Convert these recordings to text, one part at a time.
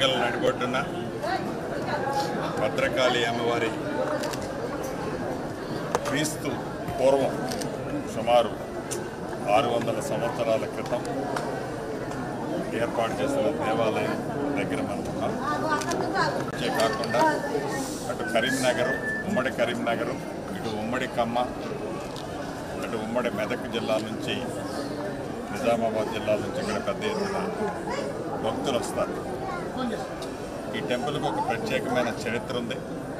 వరంగల్ నడిబొడ్డున భద్రకాళి అమ్మవారి క్రీస్తు పూర్వం సుమారు ఆరు వందల సంవత్సరాల క్రితం ఏర్పాటు చేసిన దేవాలయం దగ్గర మనం ఉన్నాం అంతే కాకుండా అటు కరీంనగర్ ఉమ్మడి కరీంనగర్ ఇటు ఉమ్మడి ఖమ్మ అటు ఉమ్మడి మెదక్ జిల్లా నుంచి నిజామాబాద్ జిల్లా నుంచి ఇక్కడ పెద్ద ఎత్తున భక్తులు వస్తారు ఈ టెంపుల్కి ఒక ప్రత్యేకమైన చరిత్ర ఉంది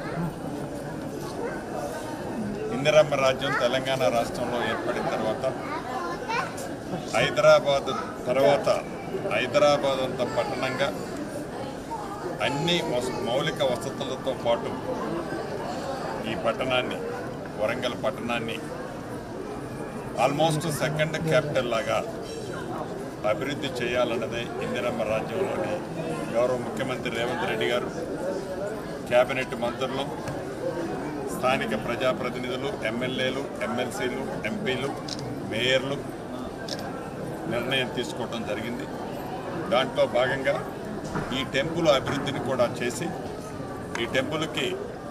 ఇందిరమ్మ రాజ్యం తెలంగాణ రాష్ట్రంలో ఏర్పడిన తర్వాత హైదరాబాద్ తర్వాత హైదరాబాద్ అంత పట్టణంగా అన్ని వస- మౌలిక వసతులతో పాటు ఈ పట్టణాన్ని వరంగల్ పట్టణాన్ని ఆల్మోస్ట్ సెకండ్ క్యాపిటల్ లాగా అభివృద్ధి చేయాలన్నదే ఇందిరమ్మ రాజ్యంలోని గౌరవ ముఖ్యమంత్రి రేవంత్ రెడ్డి గారు కేబినెట్ మంత్రులు స్థానిక ప్రజాప్రతినిధులు ఎమ్మెల్యేలు ఎమ్మెల్సీలు ఎంపీలు మేయర్లు నిర్ణయం తీసుకోవడం జరిగింది దాంట్లో భాగంగా ఈ టెంపుల్ అభివృద్ధిని కూడా చేసి ఈ టెంపుల్కి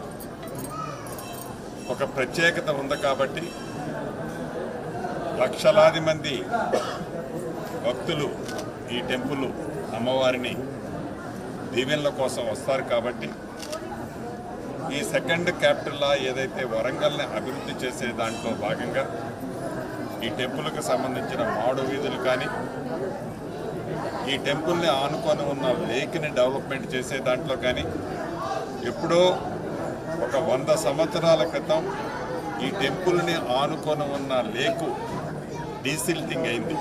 ఒక ప్రత్యేకత ఉంది కాబట్టి లక్షలాది మంది భక్తులు ఈ టెంపుల్ అమ్మవారిని దీవెనల కోసం వస్తారు కాబట్టి ఈ సెకండ్ క్యాపిటల్లా ఏదైతే వరంగల్ని అభివృద్ధి చేసే దాంట్లో భాగంగా ఈ టెంపుల్కి సంబంధించిన మాడు వీధులు కానీ ఈ టెంపుల్ని ఆనుకొని ఉన్న లేక్ని డెవలప్మెంట్ చేసే దాంట్లో కానీ ఎప్పుడో ఒక వంద సంవత్సరాల క్రితం ఈ టెంపుల్ని ఆనుకొని ఉన్న లేకు డీసిల్టింగ్ అయింది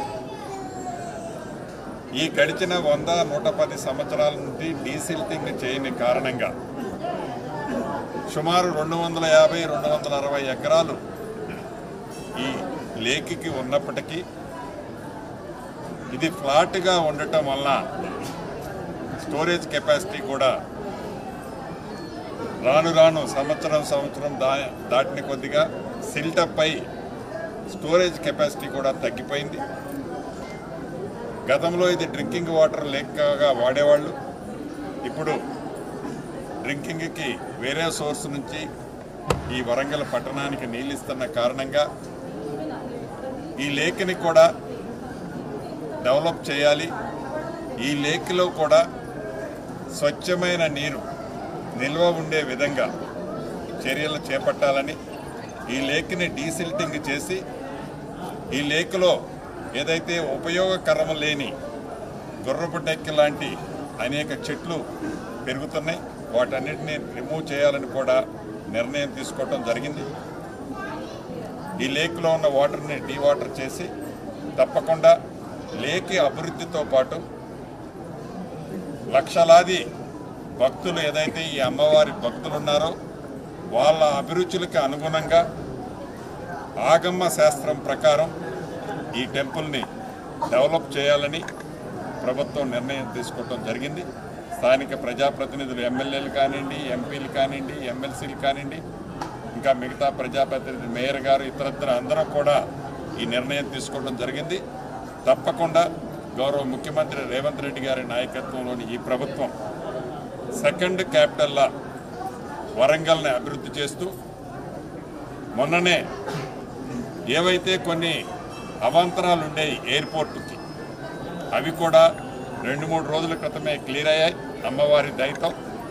ఈ గడిచిన వంద నూట పది సంవత్సరాల నుండి డీసిల్టింగ్ చేయని కారణంగా సుమారు రెండు వందల యాభై రెండు వందల అరవై ఎకరాలు ఈ లేక్కి ఉన్నప్పటికీ ఇది ఫ్లాట్గా ఉండటం వలన స్టోరేజ్ కెపాసిటీ కూడా రాను రాను సంవత్సరం సంవత్సరం దా దాటిన కొద్దిగా సిల్టప్ అయి స్టోరేజ్ కెపాసిటీ కూడా తగ్గిపోయింది గతంలో ఇది డ్రింకింగ్ వాటర్ లేకగా వాడేవాళ్ళు ఇప్పుడు డ్రింకింగ్కి వేరే సోర్స్ నుంచి ఈ వరంగల్ పట్టణానికి నీళ్ళు ఇస్తున్న కారణంగా ఈ లేక్ని కూడా డెవలప్ చేయాలి ఈ లేక్లో కూడా స్వచ్ఛమైన నీరు నిల్వ ఉండే విధంగా చర్యలు చేపట్టాలని ఈ లేక్ని డీసిల్టింగ్ చేసి ఈ లేక్లో ఏదైతే ఉపయోగకరం లేని గుర్రపు డెక్కి లాంటి అనేక చెట్లు పెరుగుతున్నాయి వాటన్నిటిని రిమూవ్ చేయాలని కూడా నిర్ణయం తీసుకోవటం జరిగింది ఈ లేక్లో ఉన్న వాటర్ని డీవాటర్ చేసి తప్పకుండా లేక్ అభివృద్ధితో పాటు లక్షలాది భక్తులు ఏదైతే ఈ అమ్మవారి భక్తులు ఉన్నారో వాళ్ళ అభిరుచులకు అనుగుణంగా ఆగమ శాస్త్రం ప్రకారం ఈ టెంపుల్ని డెవలప్ చేయాలని ప్రభుత్వం నిర్ణయం తీసుకోవటం జరిగింది స్థానిక ప్రజాప్రతినిధులు ఎమ్మెల్యేలు కానివ్వండి ఎంపీలు కానివ్వండి ఎమ్మెల్సీలు కానివ్వండి ఇంకా మిగతా ప్రజాప్రతినిధి మేయర్ గారు ఇతరత్ర అందరూ కూడా ఈ నిర్ణయం తీసుకోవడం జరిగింది తప్పకుండా గౌరవ ముఖ్యమంత్రి రేవంత్ రెడ్డి గారి నాయకత్వంలోని ఈ ప్రభుత్వం సెకండ్ క్యాపిటల్లా వరంగల్ని అభివృద్ధి చేస్తూ మొన్ననే ఏవైతే కొన్ని అవాంతరాలు ఉండేవి ఎయిర్పోర్టుకి అవి కూడా రెండు మూడు రోజుల క్రితమే క్లియర్ అయ్యాయి అమ్మవారి దయతో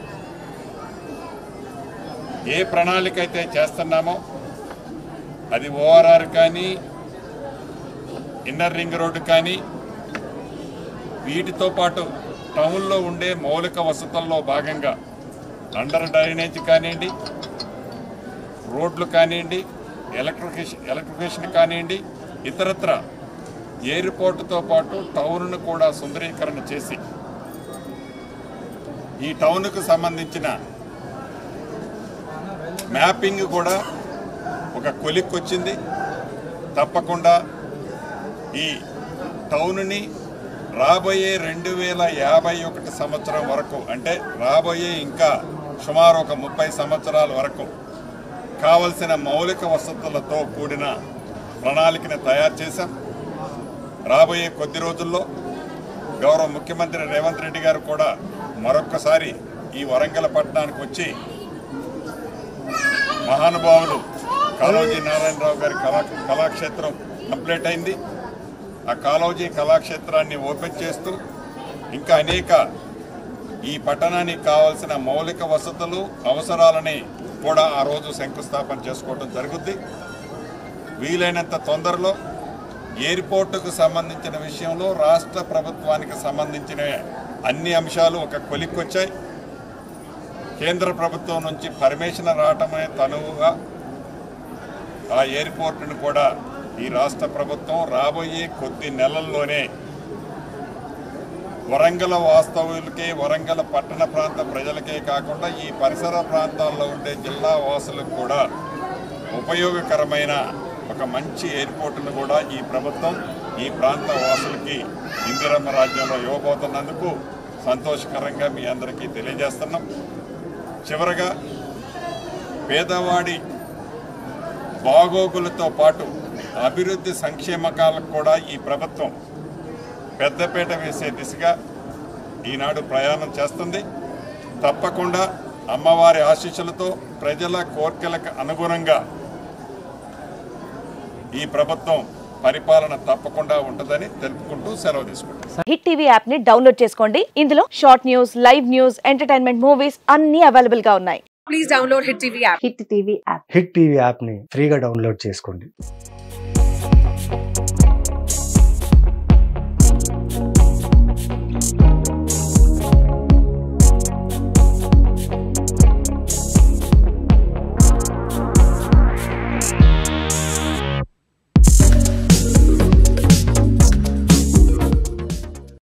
ఏ ప్రణాళిక అయితే చేస్తున్నామో అది ఓఆర్ఆర్ కానీ ఇన్నర్ రింగ్ రోడ్డు కానీ వీటితో పాటు టౌన్లో ఉండే మౌలిక వసతుల్లో భాగంగా అండర్ డ్రైనేజ్ కానివ్వండి రోడ్లు కానివ్వండి ఎలక్ట్రికేషన్ ఎలక్ట్రికేషన్ కానివ్వండి ఇతరత్ర ఎయిర్పోర్టుతో పాటు టౌన్ను కూడా సుందరీకరణ చేసి ఈ టౌన్కు సంబంధించిన మ్యాపింగ్ కూడా ఒక కొలిక్ వచ్చింది తప్పకుండా ఈ టౌన్ని రాబోయే రెండు వేల యాభై ఒకటి సంవత్సరం వరకు అంటే రాబోయే ఇంకా సుమారు ఒక ముప్పై సంవత్సరాల వరకు కావలసిన మౌలిక వసతులతో కూడిన ప్రణాళికని తయారు చేశాం రాబోయే కొద్ది రోజుల్లో గౌరవ ముఖ్యమంత్రి రేవంత్ రెడ్డి గారు కూడా మరొక్కసారి ఈ వరంగల్ పట్టణానికి వచ్చి మహానుభావులు కాళోజీ నారాయణరావు గారి కళా కళాక్షేత్రం కంప్లీట్ అయింది ఆ కాళోజీ కళాక్షేత్రాన్ని ఓపెన్ చేస్తూ ఇంకా అనేక ఈ పట్టణానికి కావాల్సిన మౌలిక వసతులు అవసరాలని కూడా ఆ రోజు శంకుస్థాపన చేసుకోవడం జరుగుద్ది వీలైనంత తొందరలో ఎయిర్పోర్టుకు సంబంధించిన విషయంలో రాష్ట్ర ప్రభుత్వానికి సంబంధించిన అన్ని అంశాలు ఒక కొలిక్కొచ్చాయి కేంద్ర ప్రభుత్వం నుంచి పర్మిషన్ రావటమే తనువుగా ఆ ఎయిర్పోర్టును కూడా ఈ రాష్ట్ర ప్రభుత్వం రాబోయే కొద్ది నెలల్లోనే వరంగల్ వాస్తవులకే వరంగల్ పట్టణ ప్రాంత ప్రజలకే కాకుండా ఈ పరిసర ప్రాంతాల్లో ఉండే జిల్లా వాసులకు కూడా ఉపయోగకరమైన ఒక మంచి ఎయిర్పోర్టును కూడా ఈ ప్రభుత్వం ఈ ప్రాంత వాసులకి ఇందిరమ్మ రాజ్యంలో ఇవ్వబోతున్నందుకు సంతోషకరంగా మీ అందరికీ తెలియజేస్తున్నాం చివరగా పేదవాడి బాగోగులతో పాటు అభివృద్ధి సంక్షేమకాలకు కూడా ఈ ప్రభుత్వం పెద్దపీట వేసే దిశగా ఈనాడు ప్రయాణం చేస్తుంది తప్పకుండా అమ్మవారి ఆశీస్సులతో ప్రజల కోర్కెలకు అనుగుణంగా ఈ ప్రభుత్వం పరిపాలన తప్పకుండా ఉంటుందని తెలుపుకుంటూ సెలవు తీసుకుంటాం హిట్ టీవీ యాప్ ని డౌన్లోడ్ చేసుకోండి ఇందులో short news live news entertainment movies అన్ని అవైలబుల్ గా ఉన్నాయి please download Hit TV app. Hit TV app Hit TV యాప్ని ఫ్రీగా డౌన్లోడ్ చేసుకోండి